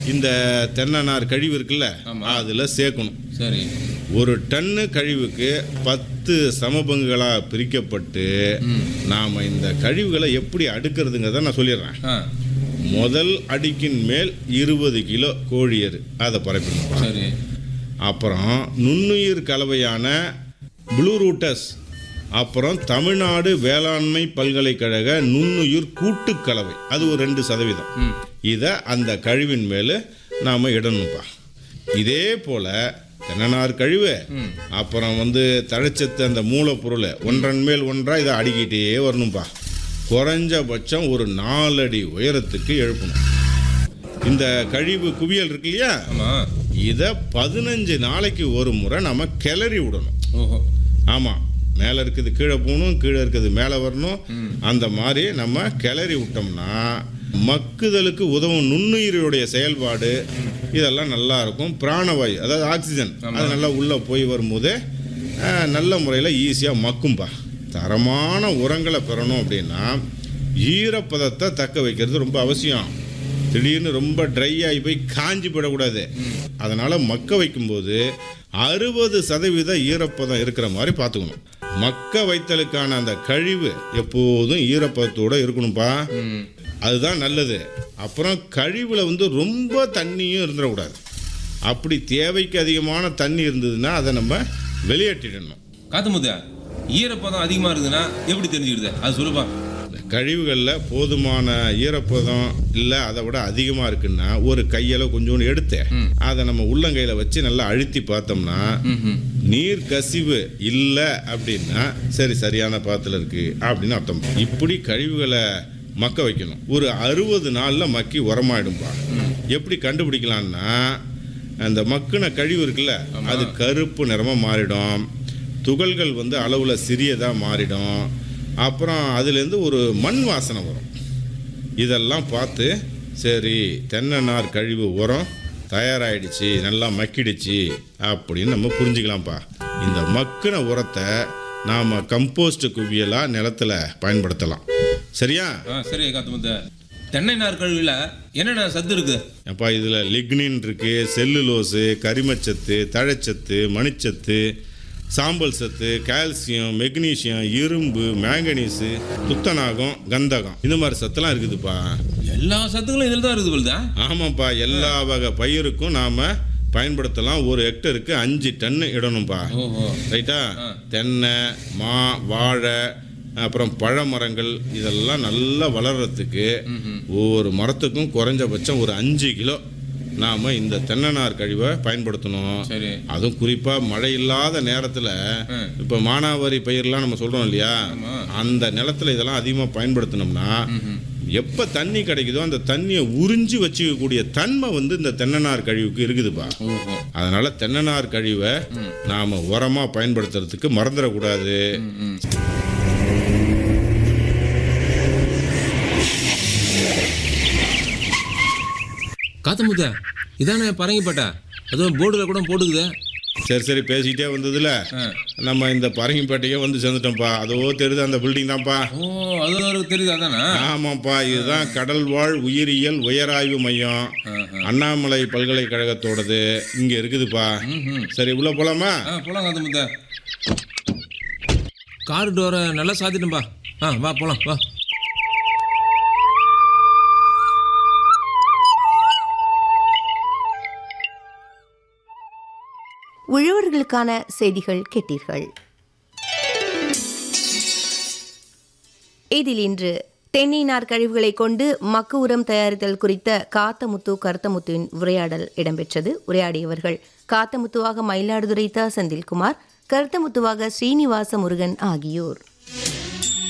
இந்த தென்னை நார் கழிவு இருக்குல்ல ஆமா. அதில் சேர்க்கணும் சரி ஒரு டன்னு கழிவுக்கு பத்து சமபங்குகளாக பிரிக்கப்பட்டு நாம் இந்த கழிவுகளை எப்படி அடுக்கிறதுங்கிறத நான் சொல்லிடுறேன் ஆ முதல் அடிக்கின் மேல் இருபது கிலோ கோழியர் அதை பரப்பிடணும் சரி அப்புறம் நுண்ணுயிர் கலவையான ப்ளூ ரூட்டஸ் அப்புறம் தமிழ்நாடு வேளாண்மை பல்கலைக்கழக நுண்ணுயிர் கூட்டுக் கலவை அது ஒரு ரெண்டு சதவீதம் ம் இதை அந்த கழிவின் மேலே நாம் இடணும்ப்பா இதே போல் தென்னநார் கழிவு அப்புறம் வந்து தழைச்சத்து அந்த மூலப்பொருள் ஒன்றன் மேல் ஒன்றாக இதை அடிக்கிட்டே வரணும்ப்பா குறைஞ்சபட்சம் ஒரு நாலடி உயரத்துக்கு எழுப்பணும் இந்த கழிவு குவியல் இருக்கு இல்லையா ஆமாம் இதை பதினஞ்சு நாளைக்கு ஒரு முறை நம்ம கிளறி விடணும் ஓஹோ ஆமாம் மேலே இருக்குது கீழே போகணும் கீழே இருக்குது மேலே வரணும் அந்த மாதிரி நம்ம கிளறி விட்டோம்னா மக்குதலுக்கு உதவும் நுண்ணுயிரியுடைய செயல்பாடு இதெல்லாம் நல்லா இருக்கும் பிராணவாயு அதாவது ஆக்சிஜன் அது நல்லா உள்ளே போய் வரும்போது அஹ், நல்ல முறையில் ஈஸியாக மக்கும்பா தரமான உரங்களை பெறணும் அப்படின்னா ஈரப்பதத்தை தக்க வைக்கிறது ரொம்ப அவசியம் திடீர்னு ரொம்ப ட்ரை ஆகி போய் காஞ்சி போயிடக்கூடாது அதனால் மக்க வைக்கும்போது அறுபது சதவீத ஈரப்பதம் இருக்கிற மாதிரி பார்த்துக்கணும் மக்க வைத்தலுக்கான அந்த கழிவு எப்போதும் ஈரப்பதத்தோட இருக்கணும்ப்பா ம் அதுதான் நல்லது அப்புறம் கழிவில் வந்து ரொம்ப தண்ணியும் இருந்துடக்கூடாது அப்படி தேவைக்கு அதிகமான தண்ணி இருந்ததுன்னா அதை நம்ம வெளியேற்றிடணும் காத்து முத்தா ஈரப்பதம் அதிகமாக இருக்குதுன்னா எப்படி தெரிஞ்சுக்கிடுது அது சொல்லுப்பா இந்த கழிவுகளில் போதுமான ஈரப்பதம் இல்லை அதை விட அதிகமாக இருக்குன்னா ஒரு கையில் கொஞ்சோண்டு எடுத்து அதை நம்ம உள்ளங்கையில் வச்சு நல்லா அழுத்தி பார்த்தோம்னா ம் நீர் கசிவு இல்லை அப்படின்னா சரி சரியான பாத்தில் இருக்கு அப்படின்னு அர்த்தம் இப்படி கழிவுகளை மக்க வைக்கணும் ஒரு அறுபது நாளில் மக்கி உரமாயிடும்பா எப்படி கண்டுபிடிக்கலாம்னா அந்த மக்கின கழிவு இருக்குல்ல அது கருப்பு நிறமாக மாறிடும் துகள்கள் வந்து அளவில் சிறியதாக மாறிடும் அப்புறம் அதுலேருந்து ஒரு மண் வாசனை வரும் இதெல்லாம் பார்த்து சரி தென்னை நார் கழிவு உரம் தயாராகிடுச்சு நல்லா மக்கிடுச்சு அப்படின்னு நம்ம புரிஞ்சுக்கலாம்ப்பா இந்த மக்கின உரத்தை நாம் கம்போஸ்ட் குவியலாக நிலத்துல பயன்படுத்தலாம் சரியா ஆ சரி காத்து முத்தா தென்னை நார் கழிவில் என்னென்ன சத்து இருக்குது அப்பா இதில் லிக்னின் இருக்குது செல்லுலோஸு கரிமச்சத்து தழைச்சத்து மணிச்சத்து சாம்பல் சத்து கால்சியம் மெக்னீசியம் இரும்பு மேங்கனீஸு துத்தநாகம் கந்தகம் இந்த மாதிரி சத்துலாம் இருக்குதுப்பா எல்லா சத்துக்களும் இதில் தான் இருக்குது போலுதா ஆமாப்பா எல்லா வகை பயிருக்கும் நாம் பயன்படுத்தலாம் ஒரு ஹெக்டருக்கு அஞ்சு டன்னு இடணும்ப்பா ஓஹோ ரைட்டா ஆ. தென்னை மா வாழை அப்புறம் பழமரங்கள் இதெல்லாம் நல்லா வளர்றதுக்கு ஒவ்வொரு மரத்துக்கும் குறைஞ்சபட்சம் ஒரு அஞ்சு கிலோ நாம் இந்த தென்னநார் கழிவை பயன்படுத்தணும் சரி அதுவும் குறிப்பாக மழை இல்லாத நேரத்தில் ம். இப்போ மானாவாரி பயிர்லாம் நம்ம சொல்கிறோம் இல்லையா ஆமா. அந்த நிலத்துல இதெல்லாம் அதிகமாக பயன்படுத்தினோம்னா எப்போ தண்ணி கிடைக்குதோ அந்த தண்ணியை உறிஞ்சி வச்சுக்கக்கூடிய தன்மை வந்து இந்த தென்னநார் கழிவுக்கு இருக்குதுப்பா ஓஹோ அதனால தென்னநார் கழிவை நாம் உரமாக பயன்படுத்துறதுக்கு மறந்துடக்கூடாது ம் ம் காத்து முத்தா இதானே பரங்கிப்பட்டா அதுவும் போர்டில் கூட போட்டுக்குது சரி சரி பேசிக்கிட்டே வந்ததுல ஆ. நம்ம இந்த பரங்கிப்பேட்டைக்கே வந்து சேர்ந்துட்டோம்ப்பா அதோ தெரியுது அந்த பில்டிங் தான்ப்பா ஓ அது ஒரு தெரியுது அதானே ஆமாப்பா இதுதான் கடல் வாழ் உயிரியல் உயராய்வு மையம் அண்ணாமலை பல்கலைக்கழகத்தோடது இங்கே இருக்குதுப்பா ம் சரி உள்ள போலாமா ஆ போலாம் காத்து முத்தா கார் டோரை நல்லா சாத்திட்டேன்பா ஆ வா போலாம் வா உழவர்களுக்கான செய்திகள் கேட்டீர்கள் இதில் இன்று தென்னை கழிவுகளை கொண்டு மக்கு உரம் தயாரித்தல் குறித்த காத்தமுத்து கருத்தமுத்துவின் உரையாடல் இடம்பெற்றது உரையாடியவர்கள் காத்தமுத்துவாக மயிலாடுதுறை த செந்தில்குமார் கருத்தமுத்துவாக ஸ்ரீனிவாச முருகன் ஆகியோர்